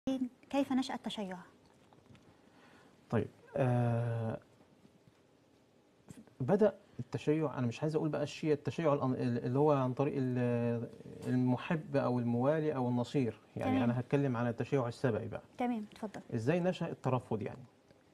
كيف نشأ التشيع؟ طيب آه بدأ التشيع أنا مش عايز أقول بقى الشيء التشيع الأن- اللي هو عن طريق ال- المحب أو الموالي أو النصير يعني تمام. أنا هتكلم عن التشيع السبعي بقى تمام اتفضل إزاي نشأ الترفض يعني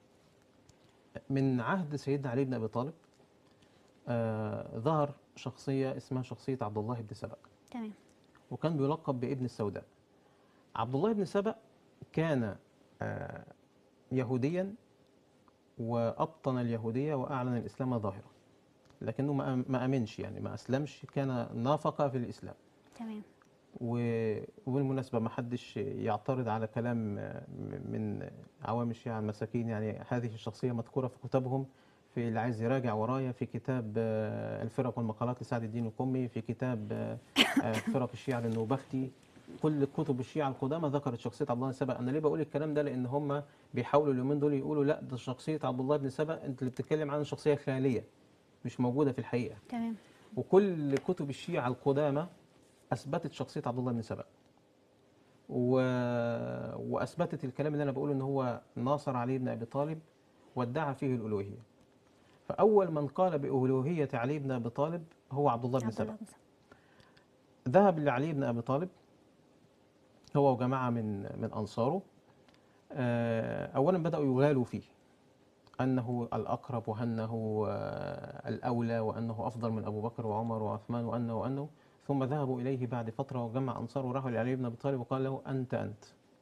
من عهد سيدنا علي بن أبي طالب آه ظهر شخصية اسمها شخصية عبد الله بن سبأ تمام وكان بيلقب بابن السوداء عبد الله بن سبأ كان آه، يهوديا وأبطن اليهودية وأعلن الإسلام ظاهرا لكنه ما ما آمنش يعني ما أسلمش كان نافق في الإسلام تمام و- وبالمناسبة ما حدش يعترض على كلام آه، م- من عوام الشيعة المساكين يعني هذه الشخصية مذكورة في كتبهم في اللي عايز يراجع ورايا في كتاب آه، الفرق والمقالات لسعد الدين القمي في كتاب آه، آه، فرق الشيعة للنوبختي كل كتب الشيعة القدامى ذكرت شخصية عبد الله بن سبأ أنا ليه بقول الكلام ده لأن هم بيحاولوا اليومين دول يقولوا لا ده شخصية عبد الله بن سبأ أنت اللي بتتكلم عن شخصية خيالية مش موجودة في الحقيقة تمام وكل كتب الشيعة القدامى أثبتت شخصية عبد الله بن سبأ و... وأثبتت الكلام اللي أنا بقوله إن هو ناصر علي بن أبي طالب وادعى فيه الألوهية فأول من قال بألوهية علي بن أبي طالب هو عبد الله بن عبد سبأ الله بن سبأ ذهب لعلي بن أبي طالب هو وجماعة من من أنصاره آه، أولا بدأوا يغالوا فيه أنه الأقرب وأنه آه، الأولى وأنه أفضل من أبو بكر وعمر وعثمان وأنه وأنه ثم ذهبوا إليه بعد فترة وجمع أنصاره وراحوا لعلي بن أبي طالب وقال له أنت أنت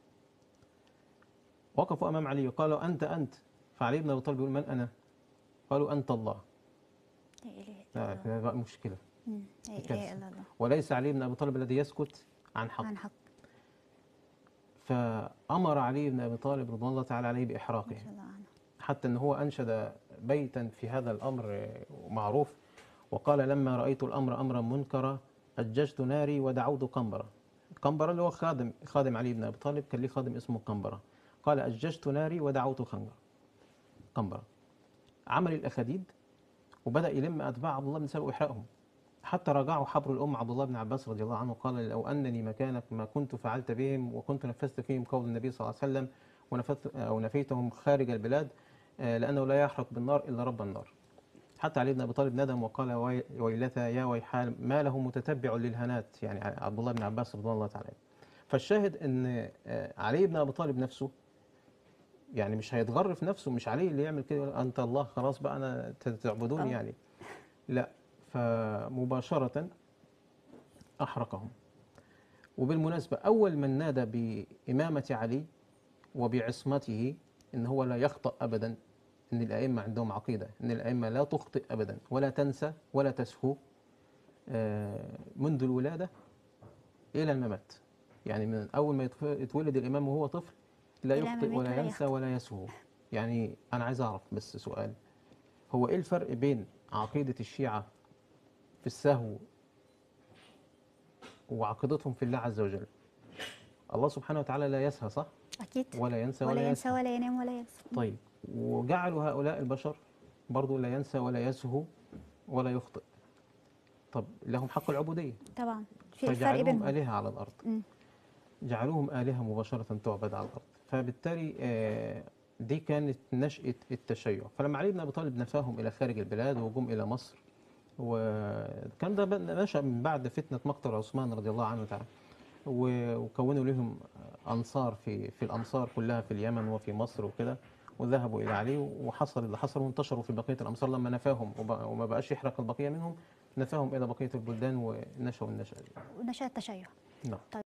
وقفوا أمام علي وقالوا أنت أنت فعلي بن أبي طالب يقول من أنا؟ قالوا أنت الله لا إله لا إلا الله ده بقى مشكلة مم. لا إله كارثة. إلا الله وليس علي بن أبي طالب الذي يسكت عن حق عن حق فأمر علي بن أبي طالب رضوان الله تعالى عليه بإحراقه رضي الله عنه حتى أن هو أنشد بيتا في هذا الأمر معروف وقال لما رأيت الأمر أمرا منكرا أججت ناري ودعوت قنبرة قنبرة اللي هو خادم خادم علي بن أبي طالب كان ليه خادم اسمه قنبرة قال أججت ناري ودعوت خنجر قنبرة عمل الأخاديد وبدأ يلم أتباع عبد الله بن سبأ ويحرقهم حتى راجعه حبر الأم عبد الله بن عباس رضي الله عنه قال لو أنني مكانك ما كنت فعلت بهم وكنت نفذت فيهم قول النبي صلى الله عليه وسلم ونفذت أو نفيتهم خارج البلاد آه، لأنه لا يحرق بالنار إلا رب النار حتى علي بن أبي طالب ندم وقال وي- ويلتى يا ويحال ما له متتبع للهنات يعني عبد الله بن عباس رضي الله تعالى عنه. فالشاهد أن آه، علي بن أبي طالب نفسه يعني مش هيتغر في نفسه مش علي اللي يعمل كده يقول أنت الله خلاص بقى أنا ت- تعبدوني آه. يعني لا فمباشرة أحرقهم وبالمناسبة أول من نادى بإمامة علي وبعصمته إن هو لا يخطأ أبدا إن الأئمة عندهم عقيدة إن الأئمة لا تخطئ أبدا ولا تنسى ولا تسهو آه، منذ الولادة إلى الممات يعني من أول ما يتف- يتولد الإمام وهو طفل لا إلى يخطئ ممات ولا ولا ينسى يخطئ. ولا يسهو يعني أنا عايز أعرف بس سؤال هو إيه الفرق بين عقيدة الشيعة في السهو وعقيدتهم في الله عز وجل الله سبحانه وتعالى لا يسهى صح أكيد ولا ينسى ولا, ولا ينسى يسهى ولا ينام ولا ينسى طيب وجعلوا هؤلاء البشر برضو لا ينسى ولا يسهو ولا يخطئ طب لهم حق العبودية طبعا في الفرق فجعلوهم بينهم آلهة على الأرض مم. جعلوهم آلهة مباشرة تعبد على الأرض فبالتالي آه، دي كانت نشأة التشيع فلما علي بن أبي طالب نفاهم إلى خارج البلاد وجم إلى مصر وكان ده بقى نشأ من بعد فتنة مقتل عثمان رضي الله عنه تعالى و- وكونوا لهم أنصار في في الأمصار كلها في اليمن وفي مصر وكده وذهبوا إلى علي وحصل اللي حصل وانتشروا في بقية الأمصار لما نفاهم وب- وما بقاش يحرق البقية منهم نفاهم إلى بقية البلدان ونشأوا النشأة دي ونشأ التشيع نعم